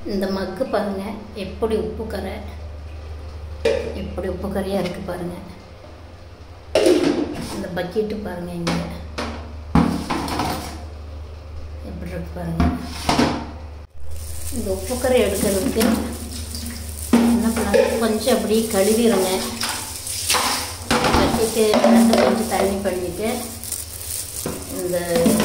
இந்த மக்கு பாருங்கள் எப்படி உப்பு கரை எப்படி உப்பு கரையாக இருக்குது பாருங்கள் இந்த பக்கெட்டு பாருங்கள் இங்கே எப்படி இருக்கு பாருங்கள் இந்த உப்பு கரை எடுக்கிறதுக்கு என்ன பண்ணலாம் கொஞ்சம் அப்படியே கழுவிடுங்க கட்டிட்டு ரெண்டு கொஞ்சம் தண்ணி பண்ணிட்டு இந்த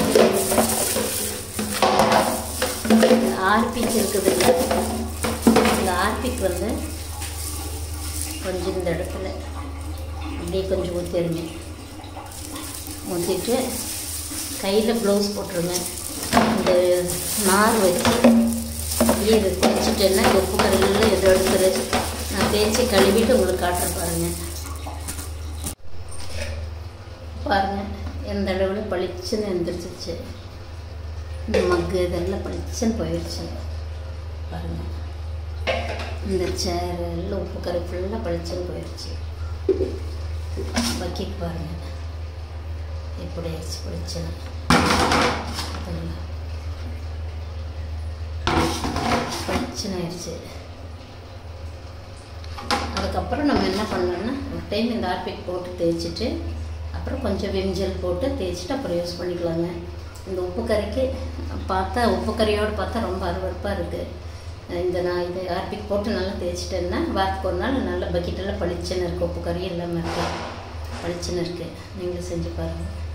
ஆர்பிக் இருக்குது இல்லை இந்த ஆர்பிக் வந்து கொஞ்சம் இந்த இடத்துல அப்படியே கொஞ்சம் ஊற்றிடுங்க ஊற்றிட்டு கையில் ப்ளவுஸ் போட்டுருங்க இந்த நார் வச்சு அப்படியே இதை தேய்ச்சிட்டேன்னா இந்த உப்பு கரையில் எது எடுத்துரு நான் தேய்ச்சி கழுவிட்டு உங்களுக்கு காட்டுற பாருங்கள் பாருங்கள் எந்த அளவில் பளிச்சுன்னு எந்திரிச்சிச்சு இந்த மக்கு இதெல்லாம் பளிச்சுன்னு போயிடுச்சு பாருங்கள் இந்த சேர் எல்லாம் உப்பு கரை ஃபுல்லாக பளிச்சுன்னு போயிடுச்சு பக்கெட் பாருங்கள் எப்படி ஆயிடுச்சு பளிச்சுன்னு அதெல்லாம் பளிச்சுன்னு ஆயிடுச்சு அதுக்கப்புறம் நம்ம என்ன பண்ணோம்னா ஒரு டைம் இந்த ஆர்பிக் போட்டு தேய்ச்சிட்டு அப்புறம் கொஞ்சம் விம்ஜல் போட்டு தேய்ச்சிட்டு அப்புறம் யூஸ் பண்ணிக்கலாங்க இந்த உப்பு கறிக்கு பார்த்தா உப்பு கறியோடு பார்த்தா ரொம்ப அருவறுப்பாக இருக்குது இந்த நான் இது ஆர்பிக் போட்டு நல்லா தேய்ச்சிட்டேன்னா வாரத்துக்கு ஒரு நாள் நல்ல பக்கெட்டெல்லாம் பளிச்சுன்னு இருக்குது உப்பு கறி எல்லாமே இருக்குது பளிச்சுன்னு இருக்குது நீங்களும் செஞ்சு பாருங்கள்